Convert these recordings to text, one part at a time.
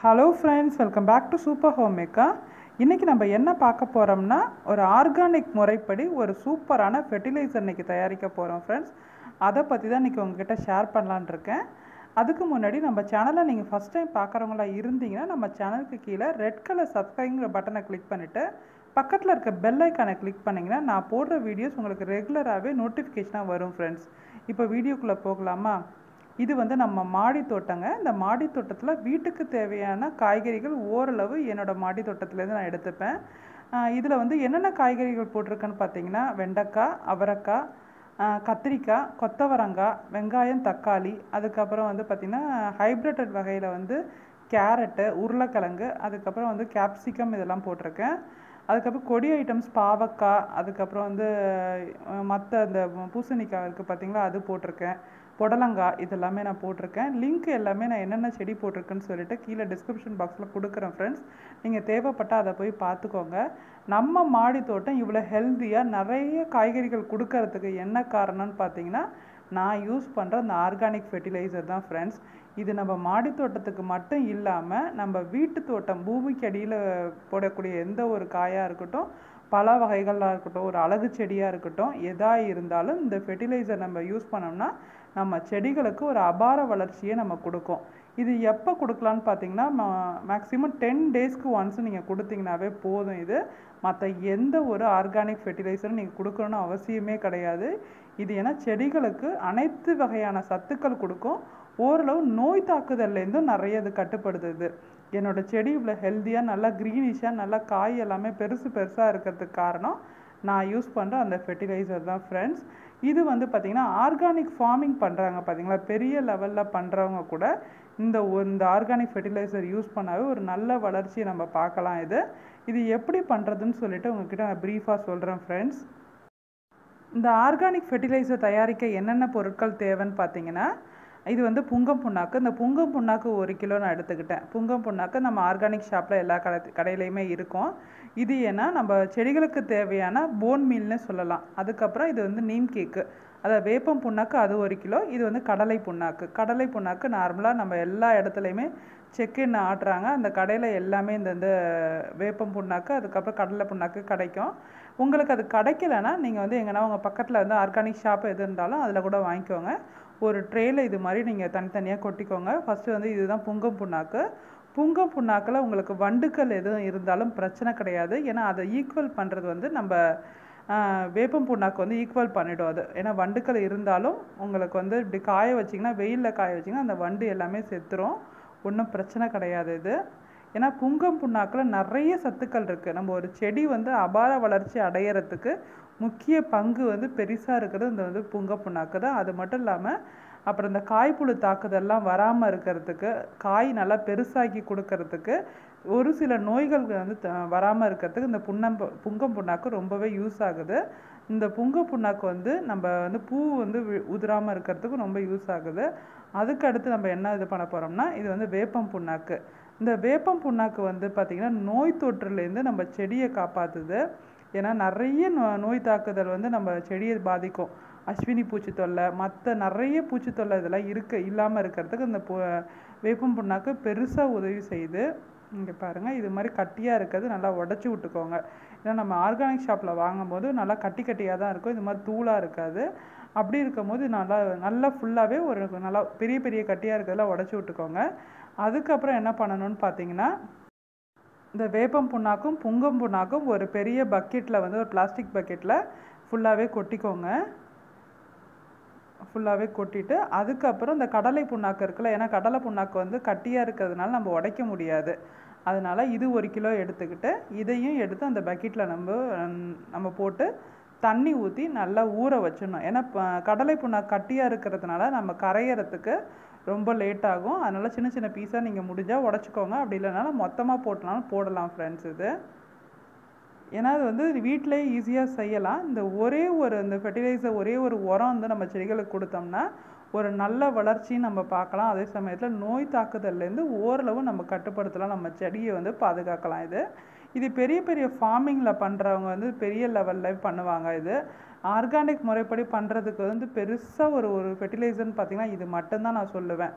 hello friends welcome back to super home maker இன்றைக்கி நம்ம என்ன பார்க்க போகிறோம்னா ஒரு ஆர்கானிக் முறைப்படி ஒரு சூப்பரான ஃபெர்டிலைசர் இன்றைக்கி தயாரிக்க போகிறோம் ஃப்ரெண்ட்ஸ் அதை பற்றி தான் இன்றைக்கி உங்ககிட்ட ஷேர் பண்ணலான்னு இருக்கேன் அதுக்கு முன்னாடி நம்ம சேனலை நீங்கள் ஃபஸ்ட் டைம் பார்க்குறவங்களா இருந்தீங்கன்னா நம்ம சேனலுக்கு கீழே ரெட் கலர் சப்ஸ்கிரைங்கிற பட்டனை கிளிக் பண்ணிவிட்டு பக்கத்தில் இருக்க பெல் ஐக்கானை கிளிக் பண்ணிங்கன்னா நான் போடுற வீடியோஸ் உங்களுக்கு ரெகுலராகவே நோட்டிஃபிகேஷனாக வரும் ஃப்ரெண்ட்ஸ் இப்போ வீடியோக்குள்ளே போகலாமா இது வந்து நம்ம மாடி தோட்டங்க இந்த மாடி தோட்டத்தில் வீட்டுக்கு தேவையான காய்கறிகள் ஓரளவு என்னோடய மாடி தோட்டத்துலேருந்து நான் எடுத்துப்பேன் இதில் வந்து என்னென்ன காய்கறிகள் போட்டிருக்கேன்னு பார்த்தீங்கன்னா வெண்டைக்காய் அவரைக்காய் ஆஹ் கத்திரிக்காய் கொத்தவரங்காய் வெங்காயம் தக்காளி அதுக்கப்புறம் வந்து பார்த்திங்கன்னா ஹைப்ரிட் வகையில் வந்து கேரட்டு உருளைக்கிழங்கு அதுக்கப்புறம் வந்து கேப்சிகம் இதெல்லாம் போட்டிருக்கேன் அதுக்கப்புறம் கொடி ஐட்டம்ஸ் பாவக்காய் அதுக்கப்புறம் வந்து மற்ற இந்த பூசணிக்காய் இருக்குது பார்த்தீங்களா அது போட்டிருக்கேன் புடலங்காய் இதெல்லாமே நான் போட்டிருக்கேன் லிங்க் எல்லாமே நான் என்னென்ன செடி போட்டிருக்கேன்னு சொல்லிட்டு கீழே டிஸ்கிரிப்ஷன் பாக்ஸில் கொடுக்குறேன் ஃப்ரெண்ட்ஸ் நீங்கள் தேவைப்பட்டால் அதை போய் பார்த்துக்கோங்க நம்ம மாடி தோட்டம் இவ்வளோ ஹெல்த்தியாக நிறைய காய்கறிகள் கொடுக்கறதுக்கு என்ன காரணம்னு பார்த்தீங்கன்னா நான் யூஸ் பண்ணுற அந்த ஆர்கானிக் ஃபெர்டிலைசர் தான் ஃப்ரெண்ட்ஸ் இது நம்ம மாடி தோட்டத்துக்கு மட்டும் இல்லாமல் நம்ம வீட்டு தோட்டம் பூமிக்கு அடியில் போடக்கூடிய எந்த ஒரு காயாக இருக்கட்டும் பல வகைகளாக இருக்கட்டும் ஒரு அழகு செடியாக இருக்கட்டும் எதாக இருந்தாலும் இந்த ஃபெர்டிலைசர் நம்ம யூஸ் பண்ணோம்னா நம்ம செடிகளுக்கு ஒரு அபார வளர்ச்சியை நம்ம கொடுக்கும் இது எப்போ கொடுக்கலான்னு பார்த்தீங்கன்னா மேக்ஸிமம் டென் டேஸ்க்கு ஒன்ஸ் நீங்கள் கொடுத்தீங்கன்னாவே போதும் இது மற்ற எந்த ஒரு ஆர்கானிக் ஃபெர்டிலைசரும் நீங்கள் கொடுக்கணும்னு அவசியமே கிடையாது இது ஏன்னா செடிகளுக்கு அனைத்து வகையான சத்துக்கள் கொடுக்கும் ஓரளவு நோய் தாக்குதல்லேருந்தும் நிறைய இது கட்டுப்படுது இது என்னோடய செடி இவ்வளோ ஹெல்த்தியாக நல்லா க்ரீனிஷாக நல்லா காய் எல்லாமே பெருசு பெருசாக இருக்கிறதுக்கு காரணம் நான் யூஸ் பண்ணுற அந்த ஃபெர்டிலைசர் தான் ஃப்ரெண்ட்ஸ் இது வந்து பார்த்திங்கன்னா ஆர்கானிக் ஃபார்மிங் பண்ணுறாங்க பார்த்தீங்களா பெரிய லெவலில் பண்ணுறவங்க கூட இந்த இந்த ஆர்கானிக் ஃபெர்டிலைசர் யூஸ் பண்ணாவே ஒரு நல்ல வளர்ச்சியை நம்ம பார்க்கலாம் இது இது எப்படி பண்ணுறதுன்னு சொல்லிட்டு உங்ககிட்ட நான் ப்ரீஃபாக சொல்கிறேன் ஃப்ரெண்ட்ஸ் இந்த ஆர்கானிக் ஃபெர்டிலைசர் தயாரிக்க என்னென்ன பொருட்கள் தேவைன்னு பார்த்தீங்கன்னா இது வந்து புங்கம் புண்ணாக்கு இந்த புங்கம் புண்ணாக்கு ஒரு கிலோ நான் எடுத்துக்கிட்டேன் புங்கம் புண்ணாக்கு நம்ம ஆர்கானிக் ஷாப்பில் எல்லா கடை கடையிலையுமே இருக்கும் இது ஏன்னா நம்ம செடிகளுக்கு தேவையான போன் மீல்னு சொல்லலாம் அதுக்கப்புறம் இது வந்து நீம் கேக்கு அதாவது வேப்பம் புண்ணாக்கு அது ஒரு கிலோ இது வந்து கடலை புண்ணாக்கு கடலை புண்ணாக்கு நார்மலாக நம்ம எல்லா இடத்துலையுமே செக்கின் ஆட்டுறாங்க அந்த கடையில் எல்லாமே இந்த இந்த வேப்பம் புண்ணாக்கு அதுக்கப்புறம் கடலை புண்ணாக்கு கிடைக்கும் உங்களுக்கு அது கிடைக்கலன்னா நீங்கள் வந்து எங்கன்னா உங்கள் பக்கத்தில் வந்து ஆர்கானிக் ஷாப் எது இருந்தாலும் அதில் கூட வாங்கிக்கோங்க ஒரு ட்ரேயில் இது மாதிரி நீங்கள் தனித்தனியாக கொட்டிக்கோங்க ஃபஸ்ட்டு வந்து இதுதான் புங்கம் புண்ணாக்கு புங்கம் புண்ணாக்கில் உங்களுக்கு வண்டுக்கள் எதுவும் இருந்தாலும் பிரச்சனை கிடையாது ஏன்னா அதை ஈக்குவல் பண்ணுறது வந்து நம்ம வேப்பம் புண்ணாக்கு வந்து ஈக்குவல் பண்ணிடும் அது ஏன்னா வண்டுக்கள் இருந்தாலும் உங்களுக்கு வந்து இப்படி காய வச்சிங்கன்னா வெயிலில் காய வச்சிங்கன்னா அந்த வண்டு எல்லாமே செத்துரும் ஒன்றும் பிரச்சனை கிடையாது இது ஏன்னா புங்கம் புண்ணாக்கில் நிறைய சத்துக்கள் இருக்குது நம்ம ஒரு செடி வந்து அபார வளர்ச்சி அடையிறதுக்கு முக்கிய பங்கு வந்து பெருசாக இருக்கிறது இந்த வந்து புங்க புண்ணாக்கு தான் அது மட்டும் இல்லாமல் அப்புறம் இந்த காய்ப்புழு தாக்குதல்லாம் வராமல் இருக்கிறதுக்கு காய் நல்லா பெருசாக்கி கொடுக்கறதுக்கு ஒரு சில நோய்கள் வந்து வராமல் இருக்கிறதுக்கு இந்த புன்னம் புங்கம் புண்ணாக்கு ரொம்பவே யூஸ் ஆகுது இந்த புங்க புண்ணாக்கு வந்து நம்ம வந்து பூ வந்து உதிராமல் இருக்கிறதுக்கு ரொம்ப யூஸ் ஆகுது அதுக்கு அடுத்து நம்ம என்ன இது பண்ண போகிறோம்னா இது வந்து வேப்பம் புண்ணாக்கு இந்த வேப்பம் புண்ணாக்கு வந்து பார்த்திங்கன்னா நோய் தொற்றுலேருந்து நம்ம செடியை காப்பாற்றுது ஏன்னா நிறைய நோ நோய் தாக்குதல் வந்து நம்ம செடியை பாதிக்கும் அஸ்வினி பூச்சி தொல்லை மற்ற நிறைய பூச்சி தொல்லை இதெல்லாம் இருக்க இல்லாமல் இருக்கிறதுக்கு இந்த பு வேப்பம் புண்ணாக்கு பெருசாக உதவி செய்யுது இங்கே பாருங்கள் இது மாதிரி கட்டியாக இருக்கிறது நல்லா உடச்சி விட்டுக்கோங்க ஏன்னா நம்ம ஆர்கானிக் ஷாப்பில் வாங்கும்போது நல்லா கட்டி கட்டியாக தான் இருக்கும் இது மாதிரி தூளாக இருக்காது அப்படி இருக்கும் போது நல்லா நல்லா ஃபுல்லாகவே ஒரு நல்லா பெரிய பெரிய கட்டியாக இருக்கிறதெல்லாம் உடச்சி விட்டுக்கோங்க அதுக்கப்புறம் என்ன பண்ணணும்னு பார்த்தீங்கன்னா இந்த வேப்பம் புண்ணாக்கும் புங்கம் புண்ணாக்கும் ஒரு பெரிய பக்கெட்டில் வந்து ஒரு பிளாஸ்டிக் பக்கெட்டில் ஃபுல்லாகவே கொட்டிக்கோங்க ஃபுல்லாகவே கொட்டிட்டு அதுக்கப்புறம் இந்த கடலை புண்ணாக்கு இருக்குல்ல ஏன்னா கடலை புண்ணாக்கு வந்து கட்டியாக இருக்கிறதுனால நம்ம உடைக்க முடியாது அதனால் இது ஒரு கிலோ எடுத்துக்கிட்டு இதையும் எடுத்து அந்த பக்கெட்டில் நம்ம நம்ம போட்டு தண்ணி ஊற்றி நல்லா ஊற வச்சிடணும் ஏன்னா கடலை புண்ணாக்கு கட்டியாக இருக்கிறதுனால நம்ம கரையிறதுக்கு ரொம்ப லேட் ஆகும் அதனால் சின்ன சின்ன பீஸாக நீங்கள் முடிஞ்சால் உடச்சிக்கோங்க அப்படி இல்லைனாலும் மொத்தமாக போட்டனாலும் போடலாம் ஃப்ரெண்ட்ஸ் இது ஏன்னா அது வந்து வீட்டிலே ஈஸியாக செய்யலாம் இந்த ஒரே ஒரு இந்த ஃபெர்டிலைசர் ஒரே ஒரு உரம் வந்து நம்ம செடிகளுக்கு கொடுத்தோம்னா ஒரு நல்ல வளர்ச்சியும் நம்ம பார்க்கலாம் அதே சமயத்தில் நோய் தாக்குதல்லேருந்து ஓரளவு நம்ம கட்டுப்படுத்தலாம் நம்ம செடியை வந்து பாதுகாக்கலாம் இது இது பெரிய பெரிய ஃபார்மிங்கில் பண்ணுறவங்க வந்து பெரிய லெவலில் பண்ணுவாங்க இது ஆர்கானிக் முறைப்படி பண்ணுறதுக்கு வந்து பெருசாக ஒரு ஒரு ஃபெர்டிலைசர்னு பார்த்திங்கன்னா இது மட்டும்தான் நான் சொல்லுவேன்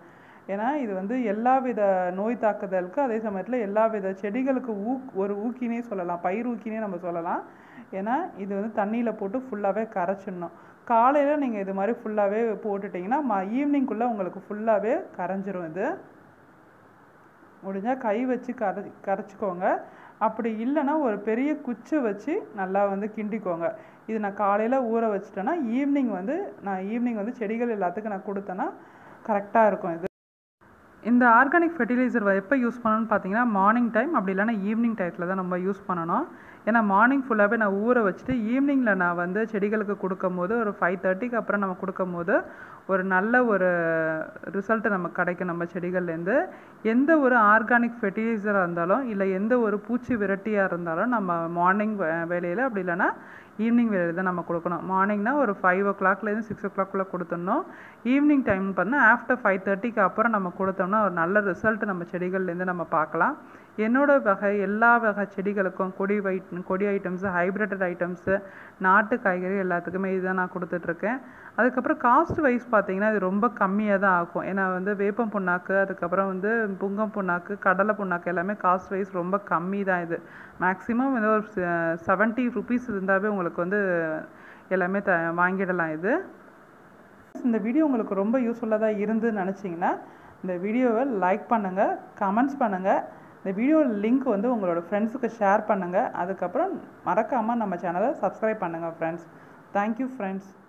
ஏன்னா இது வந்து எல்லா வித நோய் தாக்குதலுக்கு அதே சமயத்தில் எல்லா வித செடிகளுக்கு ஊக் ஒரு ஊக்கினே சொல்லலாம் பயிர் ஊக்கினே நம்ம சொல்லலாம் ஏன்னா இது வந்து தண்ணியில் போட்டு ஃபுல்லாகவே கரைச்சிடணும் காலையில் நீங்கள் இது மாதிரி ஃபுல்லாகவே போட்டுட்டிங்கன்னா ம ஈவினிங்குள்ளே உங்களுக்கு ஃபுல்லாகவே கரைஞ்சிரும் இது முடிஞ்சால் கை வச்சு கரை கரைச்சிக்கோங்க அப்படி இல்லைன்னா ஒரு பெரிய குச்சை வச்சு நல்லா வந்து கிண்டிக்கோங்க இது நான் காலையில் ஊற வச்சிட்டேன்னா ஈவினிங் வந்து நான் ஈவினிங் வந்து செடிகள் எல்லாத்துக்கும் நான் கொடுத்தேன்னா கரெக்டாக இருக்கும் இது இந்த ஆர்கானிக் ஃபெர்டிலைசர் எப்போ யூஸ் பண்ணணும்னு பார்த்தீங்கன்னா மார்னிங் டைம் அப்படி இல்லைன்னா ஈவினிங் டயத்தில் தான் நம்ம யூஸ் பண்ணணும் ஏன்னா மார்னிங் ஃபுல்லாகவே நான் ஊற வச்சுட்டு ஈவினிங்கில் நான் வந்து செடிகளுக்கு கொடுக்கும் போது ஒரு ஃபைவ் தேர்ட்டிக்கு அப்புறம் நம்ம கொடுக்கும் போது ஒரு நல்ல ஒரு ரிசல்ட்டு நமக்கு கிடைக்கும் நம்ம செடிகள்லேருந்து எந்த ஒரு ஆர்கானிக் ஃபெர்டிலைசராக இருந்தாலும் இல்லை எந்த ஒரு பூச்சி விரட்டியாக இருந்தாலும் நம்ம மார்னிங் வேலையில் அப்படி இல்லைன்னா ஈவினிங் வேலையில் தான் நம்ம கொடுக்கணும் மார்னிங்னா ஒரு ஃபைவ் ஓ கிளாக்லேருந்து சிக்ஸ் ஓ கிளாக்குள்ளே கொடுத்துடணும் ஈவினிங் டைம் பண்ணால் ஆஃப்டர் ஃபைவ் தேர்ட்டிக்கு அப்புறம் நம்ம கொடுத்தோம்னா ஒரு நல்ல ரிசல்ட் நம்ம செடிகள்லேருந்து நம்ம பார்க்கலாம் என்னோட வகை எல்லா வகை செடிகளுக்கும் கொடி வைட் கொடி ஐட்டம்ஸு ஹைப்ரிட்டட் ஐட்டம்ஸு நாட்டு காய்கறி எல்லாத்துக்குமே இதுதான் நான் கொடுத்துட்ருக்கேன் அதுக்கப்புறம் காஸ்ட் வைஸ் பார்த்தீங்கன்னா இது ரொம்ப கம்மியாக தான் ஆகும் ஏன்னா வந்து வேப்பம் புண்ணாக்கு அதுக்கப்புறம் வந்து புங்கம் புண்ணாக்கு கடலை புண்ணாக்கு எல்லாமே காஸ்ட் வைஸ் ரொம்ப கம்மி தான் இது மேக்ஸிமம் வந்து ஒரு செவன்ட்டி ருபீஸ் இருந்தாவே உங்களுக்கு வந்து எல்லாமே த வாங்கிடலாம் இது இந்த வீடியோ உங்களுக்கு ரொம்ப யூஸ்ஃபுல்லாக தான் இருந்துன்னு நினச்சிங்கன்னா இந்த வீடியோவை லைக் பண்ணுங்கள் கமெண்ட்ஸ் பண்ணுங்கள் இந்த வீடியோ லிங்க் வந்து உங்களோட ஃப்ரெண்ட்ஸுக்கு ஷேர் பண்ணுங்கள் அதுக்கப்புறம் மறக்காமல் நம்ம சேனலை சப்ஸ்கிரைப் பண்ணுங்கள் ஃப்ரெண்ட்ஸ் தேங்க்யூ ஃப்ரெண்ட்ஸ்